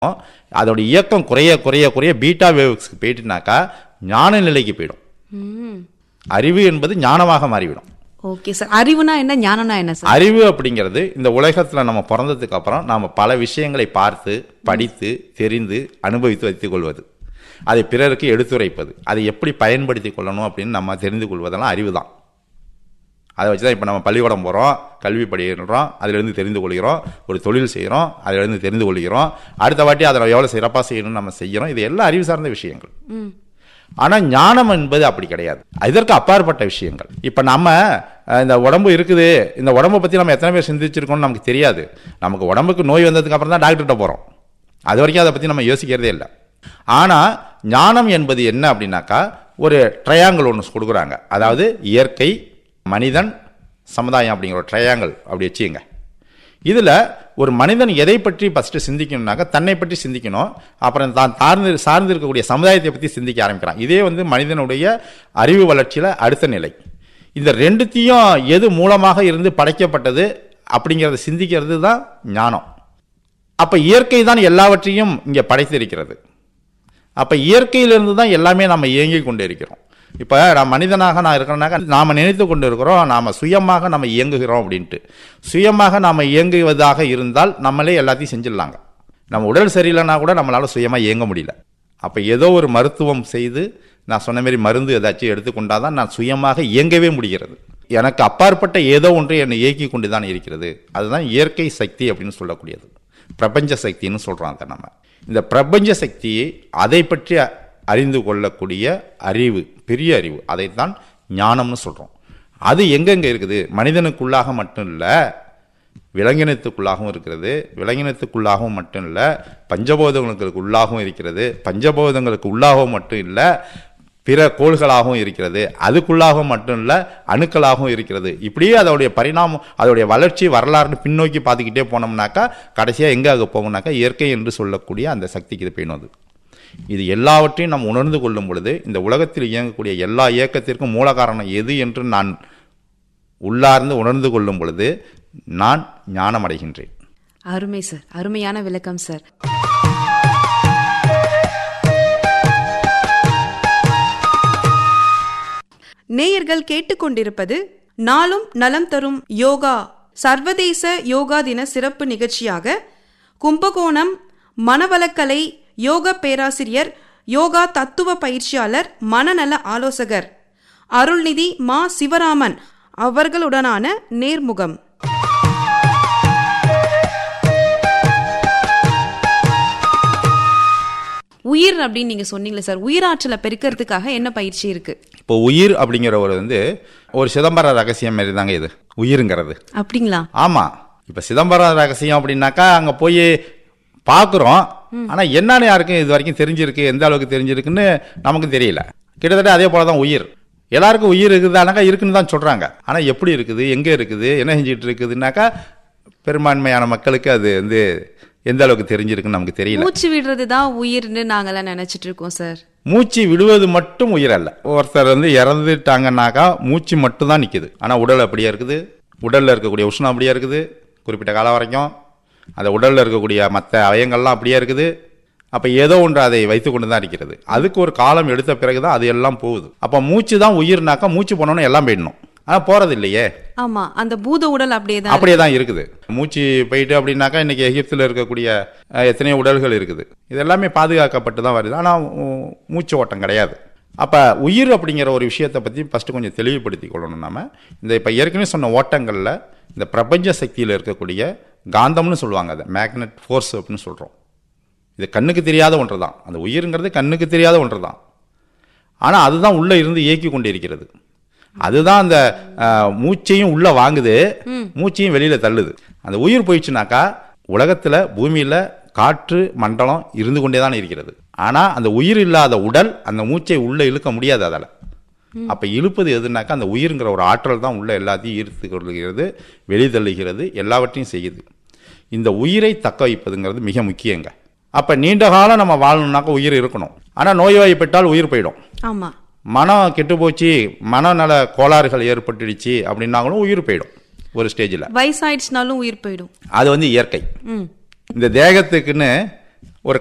அதோட இயக்கம் குறைய குறைய குறைய பீட்டா வேவ்ஸ்க்கு போயிட்டுனாக்கா ஞான நிலைக்கு போயிடும் ம் அறிவு என்பது ஞானமாக மாறிவிடும் ஓகே சார் அறிவுனா என்ன ஞானம்னா என்ன சார் அறிவு அப்படிங்கிறது இந்த உலகத்தில் நம்ம பிறந்ததுக்கு அப்புறம் நாம் பல விஷயங்களை பார்த்து படித்து தெரிந்து அனுபவித்து வைத்துக் கொள்வது அதை பிறருக்கு எடுத்துரைப்பது அதை எப்படி பயன்படுத்தி கொள்ளணும் அப்படின்னு நம்ம தெரிந்து கொள்வதெல்லாம் அறிவு தான் அதை வச்சு தான் இப்போ நம்ம பள்ளிக்கூடம் போகிறோம் கல்வி படிக்கிறோம் அதிலிருந்து தெரிந்து கொள்கிறோம் ஒரு தொழில் செய்கிறோம் அதிலிருந்து தெரிந்து கொள்கிறோம் அடுத்த வாட்டி அதை எவ்வளோ சிறப்பாக செய்யணும்னு நம்ம செய்கிறோம் இது எல்லாம் அறிவு சார்ந்த விஷயங்கள் ம் ஆனால் ஞானம் என்பது அப்படி கிடையாது இதற்கு அப்பாற்பட்ட விஷயங்கள் இப்போ நம்ம அஹ், இந்த உடம்பு இருக்குது இந்த உடம்பை பற்றி நம்ம எத்தனை பேர் சிந்திச்சிருக்கோம்னு நமக்கு தெரியாது நமக்கு உடம்புக்கு நோய் வந்ததுக்கு அப்புறம் தான் டாக்டர்கிட்ட போகிறோம் அது வரைக்கும் அதை பற்றி நம்ம யோசிக்கிறதே இல்லை ஆனால் ஞானம் என்பது என்ன அப்படின்னாக்கா ஒரு ட்ரையாங்கிள் ஒன்று கொடுக்குறாங்க அதாவது இயற்கை மனிதன் சமுதாயம் அப்படிங்கிற ஒரு ட்ரையாங்கிள் அப்படி வச்சுங்க இதில் ஒரு மனிதன் எதை பற்றி ஃபஸ்ட்டு சிந்திக்கணும்னாக்கா தன்னை பற்றி சிந்திக்கணும் அப்புறம் தான் சார்ந்து சார்ந்து இருக்கக்கூடிய சமுதாயத்தை பற்றி சிந்திக்க ஆரம்பிக்கிறான் இதே வந்து மனிதனுடைய அறிவு வளர்ச்சியில் அடுத்த நிலை இந்த ரெண்டுத்தையும் எது மூலமாக இருந்து படைக்கப்பட்டது அப்படிங்கிறத சிந்திக்கிறது தான் ஞானம் அப்போ இயற்கை தான் எல்லாவற்றையும் இங்கே படைத்திருக்கிறது அப்போ இயற்கையிலிருந்து தான் எல்லாமே நம்ம இயங்கி கொண்டு இருக்கிறோம் இப்போ நான் மனிதனாக நான் இருக்கிறேனாக்கா நாம் நினைத்து கொண்டு இருக்கிறோம் நாம் சுயமாக நம்ம இயங்குகிறோம் அப்படின்ட்டு சுயமாக நாம் இயங்குவதாக இருந்தால் நம்மளே எல்லாத்தையும் செஞ்சிடலாங்க நம்ம உடல் சரியில்லைனா கூட நம்மளால் சுயமாக இயங்க முடியல அப்போ ஏதோ ஒரு மருத்துவம் செய்து நான் சொன்ன மாதிரி மருந்து ஏதாச்சும் எடுத்துக்கொண்டால் தான் நான் சுயமாக இயங்கவே முடிகிறது எனக்கு அப்பாற்பட்ட ஏதோ ஒன்று என்னை இயக்கி கொண்டு தான் இருக்கிறது அதுதான் இயற்கை சக்தி அப்படின்னு சொல்லக்கூடியது பிரபஞ்ச சக்தின்னு சொல்கிறோம் அதை நம்ம இந்த பிரபஞ்ச சக்தியை அதை பற்றி அறிந்து கொள்ளக்கூடிய அறிவு பெரிய அறிவு அதைத்தான் ஞானம்னு சொல்கிறோம் அது எங்கெங்கே இருக்குது மனிதனுக்குள்ளாக மட்டும் இல்லை விலங்கினத்துக்குள்ளாகவும் இருக்கிறது விலங்கினத்துக்குள்ளாகவும் மட்டும் இல்லை பஞ்சபோதங்களுக்கு உள்ளாகவும் இருக்கிறது பஞ்சபோதங்களுக்கு உள்ளாகவும் மட்டும் இல்லை பிற கோள்களாகவும் இருக்கிறது அதுக்குள்ளாகவும் மட்டும் இல்லை அணுக்களாகவும் இருக்கிறது இப்படியே அதோடைய பரிணாமம் அதோடைய வளர்ச்சி வரலாறுன்னு பின்னோக்கி பார்த்துக்கிட்டே போனோம்னாக்கா கடைசியாக எங்கே ஆக போகும்னாக்கா இயற்கை என்று சொல்லக்கூடிய அந்த சக்திக்கு இது போயிடும் அது இது எல்லாவற்றையும் நாம் உணர்ந்து கொள்ளும் பொழுது இந்த உலகத்தில் இயங்கக்கூடிய எல்லா இயக்கத்திற்கும் மூல காரணம் எது என்று நான் உள்ளார்ந்து உணர்ந்து கொள்ளும் பொழுது நான் ஞானம் அடைகின்றேன் அருமை சார் அருமையான விளக்கம் சார் நேயர்கள் கேட்டுக்கொண்டிருப்பது நாளும் நலம் தரும் யோகா சர்வதேச யோகா தின சிறப்பு நிகழ்ச்சியாக கும்பகோணம் மனவளக்கலை யோக பேராசிரியர் யோகா தத்துவ பயிற்சியாளர் மனநல ஆலோசகர் அருள்நிதி மா சிவராமன் அவர்களுடனான நேர்முகம் உயிர் அப்படின்னு நீங்க சொன்னீங்களே சார் உயிராற்றலை பெருக்கிறதுக்காக என்ன பயிற்சி இருக்கு இப்போ உயிர் அப்படிங்கிற ஒரு வந்து ஒரு சிதம்பர ரகசியம் மாரி தாங்க இது உயிருங்கிறது அப்படிங்களா ஆமாம் இப்போ சிதம்பரம் ரகசியம் அப்படின்னாக்கா அங்கே போய் பார்க்குறோம் ஆனால் என்னன்னு யாருக்கும் இது வரைக்கும் தெரிஞ்சிருக்கு எந்த அளவுக்கு தெரிஞ்சிருக்குன்னு நமக்கு தெரியல கிட்டத்தட்ட அதே போல தான் உயிர் எல்லாருக்கும் உயிர் இருக்குதானாக்கா இருக்குன்னு தான் சொல்கிறாங்க ஆனால் எப்படி இருக்குது எங்கே இருக்குது என்ன செஞ்சுட்டு இருக்குதுனாக்கா பெரும்பான்மையான மக்களுக்கு அது வந்து எந்த அளவுக்கு தெரிஞ்சிருக்குன்னு நமக்கு தெரியல மூச்சு விடுறது தான் உயிர்னு நாங்கெல்லாம் நினைச்சிட்டு இருக்கோம் சார் மூச்சு விடுவது மட்டும் உயிர் அல்ல ஒருத்தர் வந்து இறந்துட்டாங்கன்னாக்கா மூச்சு மட்டும் தான் நிற்குது ஆனால் உடல் அப்படியே இருக்குது உடலில் இருக்கக்கூடிய உஷ்ணம் அப்படியே இருக்குது குறிப்பிட்ட காலம் வரைக்கும் அந்த உடலில் இருக்கக்கூடிய மற்ற அவயங்கள்லாம் அப்படியே இருக்குது அப்போ ஏதோ ஒன்று அதை வைத்து கொண்டு தான் இருக்கிறது அதுக்கு ஒரு காலம் எடுத்த பிறகு தான் அது எல்லாம் போகுது அப்போ மூச்சு தான் உயிர்னாக்கா மூச்சு போனோன்னு எல்லாம் போயிடணும் ஆனால் போகிறது இல்லையே ஆமா அந்த பூத உடல் அப்படியே தான் அப்படியே தான் இருக்குது மூச்சு போயிட்டு அப்படின்னாக்கா இன்னைக்கு எகிப்தில் இருக்கக்கூடிய அஹ், எத்தனையோ உடல்கள் இருக்குது இது எல்லாமே பாதுகாக்கப்பட்டு தான் வருது ஆனால் மூச்சு ஓட்டம் கிடையாது அப்போ உயிர் அப்படிங்கிற ஒரு விஷயத்தை பற்றி ஃபஸ்ட்டு கொஞ்சம் தெளிவுபடுத்தி கொள்ளணும் நாம இந்த இப்போ ஏற்கனவே சொன்ன ஓட்டங்களில் இந்த பிரபஞ்ச சக்தியில் இருக்கக்கூடிய காந்தம்னு சொல்லுவாங்க அதை மேக்னெட் ஃபோர்ஸ் அப்படின்னு சொல்கிறோம் இது கண்ணுக்கு தெரியாத ஒன்று தான் அந்த உயிருங்கிறது கண்ணுக்கு தெரியாத ஒன்று தான் ஆனால் அதுதான் உள்ளே இருந்து இயக்கி கொண்டு இருக்கிறது அதுதான் அந்த அஹ், மூச்சையும் உள்ளே வாங்குது மூச்சையும் வெளியில் தள்ளுது அந்த உயிர் போயிடுச்சுனாக்கா உலகத்தில் பூமியில் காற்று மண்டலம் இருந்து கொண்டே தான் இருக்கிறது ஆனால் அந்த உயிர் இல்லாத உடல் அந்த மூச்சை உள்ளே இழுக்க முடியாது அதால் அப்போ இழுப்பது எதுனாக்கா அந்த உயிருங்கிற ஒரு ஆற்றல் தான் உள்ள எல்லாத்தையும் ஈர்த்து கொள்கிறது வெளிதள்ளுகிறது எல்லாவற்றையும் செய்யுது இந்த உயிரை தக்க வைப்பதுங்கிறது மிக முக்கியங்க அப்போ நீண்ட காலம் நம்ம வாழணும்னாக்கா உயிர் இருக்கணும் ஆனால் நோய்வாய்ப்பட்டால் உயிர் போயிடும் ஆமா மனம் கெட்டு போச்சு மனநல கோளாறுகள் ஏற்பட்டுடுச்சு அப்படின்னாங்களும் உயிர் போயிடும் ஒரு ஸ்டேஜில் வயசாயிடுச்சுனாலும் உயிர் போயிடும் அது வந்து இயற்கை ம் இந்த தேகத்துக்குன்னு